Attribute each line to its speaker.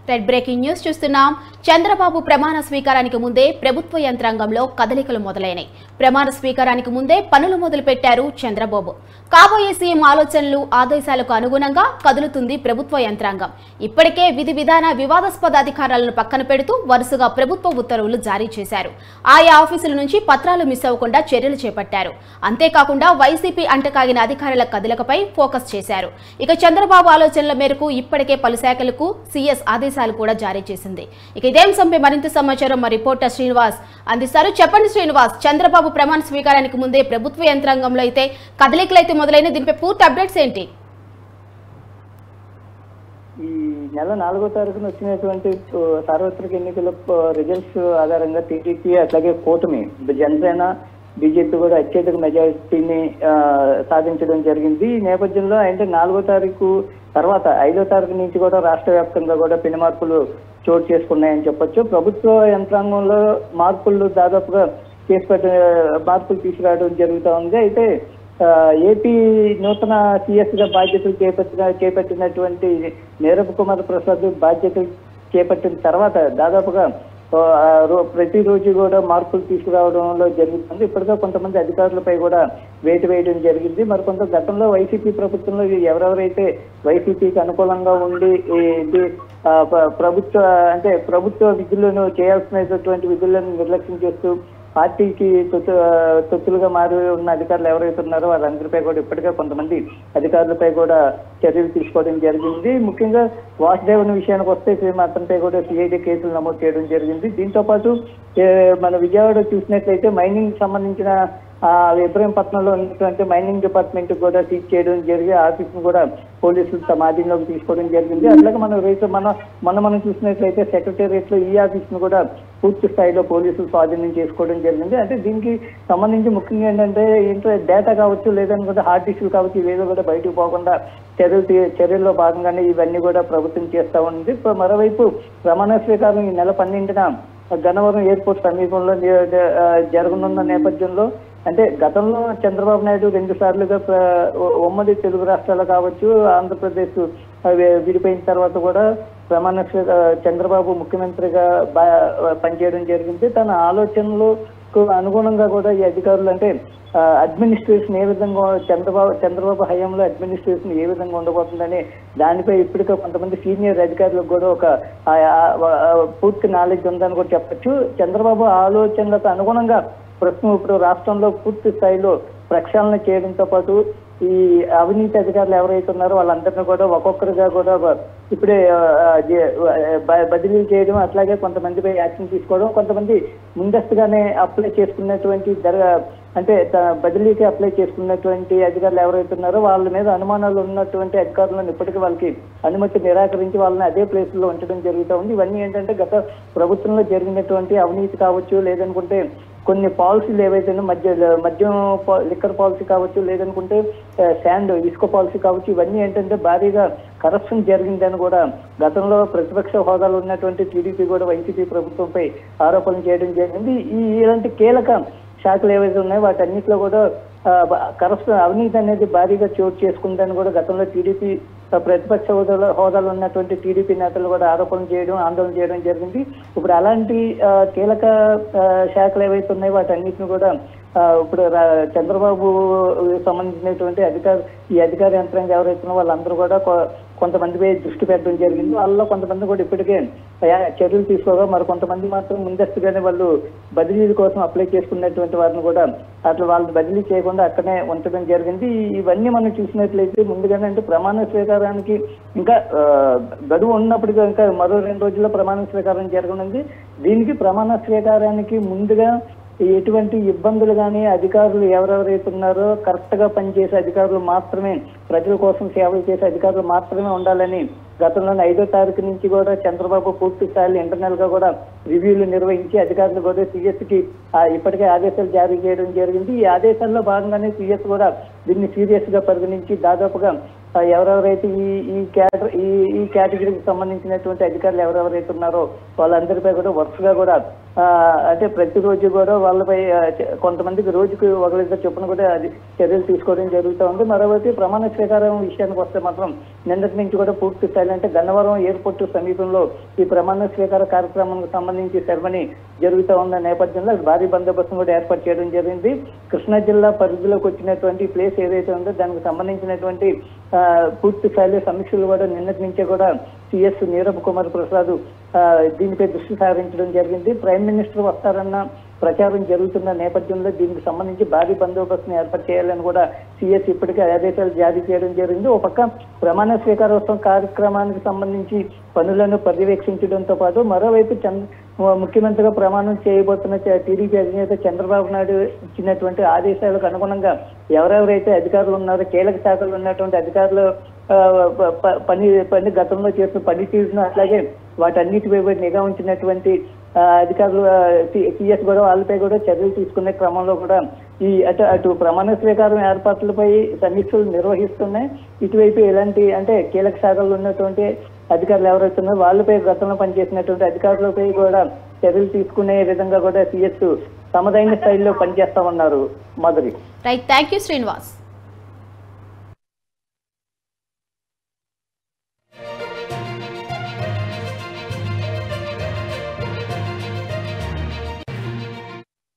Speaker 1: red breaking news చూస్తున్నాం చంద్రబాబు ప్రమాణ స్వీకారానికి ముందే ప్రభుత్వ యంత్రాంగంలో కదలికలు మొదలైనాయి ప్రమాణ స్వీకారానికి ముందే పనులు మొదలు పెట్టారు చంద్రబాబు కాబోయే సీఎం ఆలోచనలు ఆదేశాలకు అనుగుణంగా కదులుతుంది ప్రభుత్వ యంత్రాంగం ఇప్పటికే విధి విధాన వివాదాస్పద అధికారాలను పక్కన పెడుతూ వరుసగా ప్రభుత్వ ఉత్తర్వులు జారీ చేశారు ఆయా ఆఫీసుల నుంచి పత్రాలు మిస్ అవ్వకుండా చర్యలు చేపట్టారు అంతేకాకుండా వైసీపీ అంటకాగిన అధికారుల కదలికపై ఫోకస్ చేశారు ఇక చంద్రబాబు ఆలోచనల మేరకు ఇప్పటికే పలు శాఖలకు సీఎస్ ఆదేశాలు కూడా జారీ చేసింది ఇక ఇదే అంశంపై మరింత సమాచారం మా రిపోర్టర్ శ్రీనివాస్ అందిస్తారు చెప్పండి శ్రీనివాస్ చంద్రబాబు ప్రమాణ స్వీకారానికి ముందే ప్రభుత్వ యంత్రాంగంలో అయితే కదలికలు అయితే మొదలైన దీనిపై పూర్తి అప్డేట్స్ ఏంటి
Speaker 2: ఈ నెల నాలుగో తారీఖున వచ్చినటువంటి ఆ, సార్వత్రిక ఎన్నికల ఆ, రిజల్ట్స్ ఆధారంగా టీడీపీ అట్లాగే కూటమి జనసేన బీజేపీ కూడా అత్యధిక మెజారిటీని ఆ, సాధించడం జరిగింది ఈ నేపథ్యంలో అంటే నాలుగో తారీఖు తర్వాత ఐదో తారీఖు నుంచి కూడా రాష్ట్ర వ్యాప్తంగా కూడా పెను మార్పులు చోటు చేసుకున్నాయని చెప్పొచ్చు ప్రభుత్వ యంత్రాంగంలో మార్పులు దాదాపుగా చేసి పెట్ట మార్పులు తీసుకురావడం జరుగుతూ ఉంది అయితే ఆ, ఏపీ నూతన సిఎస్ గా బాధ్యతలు చేపట్టిన చేపట్టినటువంటి నీరబ్ కుమార్ ప్రసాద్ బాధ్యతలు చేపట్టిన తర్వాత దాదాపుగా ఆ, రో- ప్రతిరోజు కూడా మార్పులు తీసుకురావడంలో జరుగుతుంది ఇప్పటికే కొంతమంది అధికారులపై కూడా వేటు వేయడం జరిగింది మరి కొంత గతంలో వైసీపీ ప్రభుత్వంలో ఎవరెవరైతే వైసీపీకి అనుకూలంగా ఉండి ఈ ఇది, ఆ, ప్ర- ప్రభుత్వ అంటే ప్రభుత్వ విధులను చేయాల్సినటువంటి విధులను నిర్లక్ష్యం చేస్తూ పార్టీకి తొత్తు తొత్తులుగా మారి ఉన్న అధికారులు ఎవరైతే ఉన్నారో వాళ్ళందరిపై కూడా ఇప్పటికే కొంతమంది అధికారులపై కూడా చర్యలు తీసుకోవడం జరిగింది ముఖ్యంగా వాసుదేవన్ విషయానికి వస్తే సేమ్ అతనిపై కూడా సిఐడి కేసులు నమోదు చేయడం జరిగింది దీంతో పాటు ఏ, మన విజయవాడ చూసినట్లయితే మైనింగ్ సంబంధించిన ఆ, ఇబ్రహీంపట్నంలో ఉన్నటువంటి మైనింగ్ డిపార్ట్మెంట్ కూడా సీజ్ చేయడం జరిగి ఆఫీస్ కూడా పోలీసులు తమ ఆధీనంలోకి తీసుకోవడం జరిగింది అట్లాగే మనం రేపు మన మొన్న మనం చూసినట్లయితే సెక్రటేరియట్ లో ఈ ఆఫీస్ ను కూడా పూర్తి స్థాయిలో పోలీసులు స్వాధీనం చేసుకోవడం జరిగింది అంటే దీనికి సంబంధించి ముఖ్యంగా ఏంటంటే ఏంటో డేటా కావచ్చు లేదనుకుంటే హార్డ్ డిస్క్లు కావచ్చు ఇవేదో కూడా బయటకు పోకుండా చర్యలు తీ- చర్యల్లో భాగంగానే ఇవన్నీ కూడా ప్రభుత్వం చేస్తా ఉంది ఇప్పుడు మరోవైపు ప్రమాణ స్వీకారం ఈ నెల పన్నెండున గన్నవరం ఎయిర్పోర్ట్ సమీపంలో ని- ఆ, జరగనున్న నేపథ్యంలో అంటే గతంలో చంద్రబాబు నాయుడు రెండు సార్లుగా ప్ర- ఉ- ఉమ్మడి తెలుగు రాష్ట్రాలు కావచ్చు ఆంధ్రప్రదేశ్ అవి విడిపోయిన తర్వాత కూడా ప్రమాణ స్వీ- ఆ, చంద్రబాబు ముఖ్యమంత్రిగా బా- పనిచేయడం జరిగింది తన ఆలోచనలకు అనుగుణంగా కూడా ఈ అధికారులు అంటే అడ్మినిస్ట్రేషన్ ఏ విధంగా చంద్రబాబు చంద్రబాబు హయాంలో అడ్మినిస్ట్రేషన్ ఏ విధంగా ఉండబోతుందని దానిపై ఇప్పటికే కొంతమంది సీనియర్ అధికారులకు కూడా ఒక ఆ, ఆ, ఆ, పూర్తి నాలెడ్జ్ ఉందని కూడా చెప్పొచ్చు చంద్రబాబు ఆలోచనలకు అనుగుణంగా ప్రస్తుతం ఇప్పుడు రాష్ట్రంలో పూర్తి స్థాయిలో ప్రక్షాళన చేయడంతో పాటు ఈ అవినీతి అధికారులు ఎవరైతే ఉన్నారో వాళ్ళందరినీ కూడా ఒక్కొక్కరుగా కూడా ఇప్పుడే ఆ, ఆ, జే- బ- బదిలీ చేయడం అట్లాగే కొంతమందిపై యాక్షన్ తీసుకోవడం కొంతమంది ముందస్తుగానే అప్లై చేసుకున్నటువంటి దర అంటే త- బదిలీకి అప్లై చేసుకున్నటువంటి అధికారులు ఎవరైతే ఉన్నారో వాళ్ళ మీద అనుమానాలు ఉన్నటువంటి అధికారులను ఇప్పటికీ వాళ్ళకి అనుమతి నిరాకరించి వాళ్ళని అదే ప్లేస్ లో ఉంచడం జరుగుతూ ఉంది ఇవన్నీ ఏంటంటే గత ప్రభుత్వంలో జరిగినటువంటి అవినీతి కావచ్చు లేదనుకుంటే కొన్ని పాలసీలు ఏవైతే మధ్య మద్యం పా- లిక్కర్ పాలసీ కావచ్చు లేదనుకుంటే ఆ, శాండ్ ఇసుక పాలసీ కావచ్చు ఇవన్నీ ఏంటంటే భారీగా కరప్షన్ జరిగిందని కూడా గతంలో ప్రతిపక్ష హోదాలో ఉన్నటువంటి టీడీపీ కూడా వైసీపీ ప్రభుత్వంపై ఆరోపణలు చేయడం జరిగింది ఈ ఇలాంటి కీలక శాఖలు ఏవైతే ఉన్నాయో వాటన్నిటిలో కూడా కరప్షన్ అవినీతి అనేది భారీగా చోటు చేసుకుందని కూడా గతంలో టీడీపీ ప్రతిపక్ష హోదాలో హోదాలో ఉన్నటువంటి టీడీపీ నేతలు కూడా ఆరోపణలు చేయడం ఆందోళన చేయడం జరిగింది ఇప్పుడు అలాంటి ఆ, కీలక ఆ, శాఖలు ఏవైతే ఉన్నాయో వాటన్నిటిని కూడా ఆ, ఇప్పుడు రా- చంద్రబాబు సంబంధించినటువంటి అధికార ఈ అధికార యంత్రాంగం ఎవరైతే ఉన్నారో వాళ్ళందరూ కూడా కొ- కొంతమందిపై దృష్టి పెట్టడం జరిగింది వాళ్ళలో కొంతమంది కూడా ఇప్పటికే యా- చర్యలు తీసుకోగా మరి కొంతమంది మాత్రం ముందస్తుగానే వాళ్ళు బదిలీల కోసం అప్లై చేసుకున్నటువంటి వారిని కూడా అట్లా వాళ్ళు బదిలీ చేయకుండా అక్కడే ఉంచడం జరిగింది ఈ- ఇవన్నీ మనం చూసినట్లయితే ముందుగానే అంటే ప్రమాణ స్వీకారానికి ఇంకా ఆ, గడువు ఉన్నప్పటికీ ఇంకా మరో రెండు రోజుల్లో ప్రమాణ స్వీకారం జరగనుంది దీనికి ప్రమాణ స్వీకారానికి ముందుగా ఎటువంటి ఇబ్బందులు కానీ అధికారులు ఎవరెవరైతే ఉన్నారో కరెక్ట్ గా పనిచేసే అధికారులు మాత్రమే ప్రజల కోసం సేవలు చేసే అధికారులు మాత్రమే ఉండాలని గతంలోనే ఐదో తారీఖు నుంచి కూడా చంద్రబాబు పూర్తి స్థాయిలో ఇంటర్నల్ గా కూడా రివ్యూలు నిర్వహించి అధికారులు కూడా సిఎస్ కి ఆ, ఇప్పటికే ఆదేశాలు జారీ చేయడం జరిగింది ఈ ఆదేశాల్లో భాగంగానే సిఎస్ కూడా దీన్ని సీరియస్ గా పరిగణించి దాదాపుగా ఆ, ఎవరెవరైతే ఈ ఈ క్యాటర్ ఈ ఈ కేటగిరీకి సంబంధించినటువంటి అధికారులు ఎవరెవరైతే ఉన్నారో వాళ్ళందరిపై కూడా వరుసగా కూడా ఆ, అంటే ప్రతిరోజు కూడా వాళ్ళపై ఆ, చ- కొంతమందికి రోజుకి ఒకరిద్దరు చొప్పున కూడా అది చర్యలు తీసుకోవడం జరుగుతూ ఉంది మరోవైపు ప్రమాణ స్వీకారం విషయానికి వస్తే మాత్రం నిన్నటి నుంచి కూడా పూర్తి స్థాయిలో అంటే గన్నవరం ఎయిర్పోర్ట్ సమీపంలో ఈ ప్రమాణ స్వీకార కార్యక్రమానికి సంబంధించి సెరమనీ జరుగుతూ ఉన్న నేపథ్యంలో భారీ బందోబస్తు కూడా ఏర్పాటు చేయడం జరిగింది కృష్ణా జిల్లా పరిధిలోకి వచ్చినటువంటి ప్లేస్ ఏదైతే ఉందో దానికి సంబంధించినటువంటి ఆ, పూర్తి స్థాయిలో సమీక్షలు కూడా నిన్నటి నుంచే కూడా సిఎస్ నీరబ్ కుమార్ ప్రసాద్ ఆ, దీనిపై దృష్టి సారించడం జరిగింది ప్రైమ్ మినిస్టర్ వస్తారన్న ప్రచారం జరుగుతున్న నేపథ్యంలో దీనికి సంబంధించి భారీ బందోబస్తును ఏర్పాటు చేయాలని కూడా సిఎస్ ఇప్పటికే ఆదేశాలు జారీ చేయడం జరిగింది ఒక పక్క ప్రమాణ స్వీకారోత్సవం కార్యక్రమానికి సంబంధించి పనులను పర్యవేక్షించడంతో పాటు మరోవైపు చంద్ర ముఖ్యమంత్రిగా ప్రమాణం చేయబోతున్న చ- టీడీపీ అధినేత చంద్రబాబు నాయుడు ఇచ్చినటువంటి ఆదేశాలకు అనుగుణంగా ఎవరెవరైతే అధికారులు ఉన్నారో కీలక శాఖలు ఉన్నటువంటి అధికారులు ఆ, ప- ప- పని పని గతంలో చేసిన పనితీరును అట్లాగే వాటన్నిటిపై కూడా నిఘా ఉంచినటువంటి ఆ, అధికారులు సిఎస్ కూడా వాళ్ళపై కూడా చర్యలు తీసుకునే క్రమంలో కూడా ఈ అటు అటు ప్రమాణ స్వీకారం ఏర్పాట్లపై సమీక్షలు నిర్వహిస్తున్నాయి ఇటువైపు ఎలాంటి అంటే కీలక శాఖలు ఉన్నటువంటి అధికారులు ఎవరైతే ఉన్నారో వాళ్ళపై గతంలో పనిచేసినటువంటి అధికారులపై కూడా చర్యలు తీసుకునే విధంగా కూడా సిఎస్ తమదైన స్థాయిలో పనిచేస్తా ఉన్నారు Madhuri
Speaker 1: right thank you Srinivas